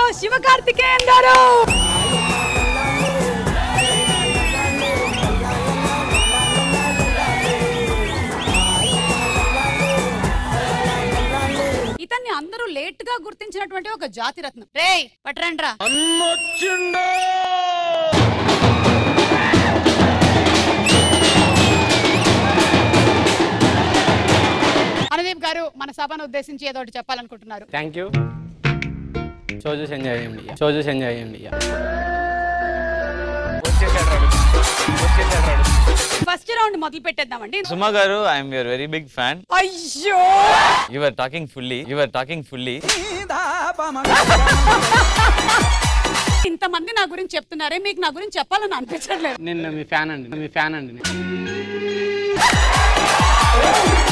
శివకార్తికేయన్ గారు ఇతన్ని అందరూ లేట్ గా గుర్తించినటువంటి ఒక జాతి రత్నం రేయ్ పట్రండ్రా అనుదీప్ గారు మన సభను ఉద్దేశించి ఏదో ఒకటి చెప్పాలనుకుంటున్నారు థ్యాంక్ యూ షో చూసి ఎంజాయ్ చేయండి ఇక. షో చూసి ఎంజాయ్ చేయండి ఇక. ఫస్ట్ రౌండ్ మొదలు పెట్టేద్దామండి Suma garu I'm your very big fan అయ్యో you are talking fully you are talking fully ఇంతమంది నా గురించి చెప్తున్నారే మీకు నా గురించి చెప్పాలని అనిపించట్లేదు నేను మీ ఫ్యాన్ అండి మీ ఫ్యాన్ అండి నేను.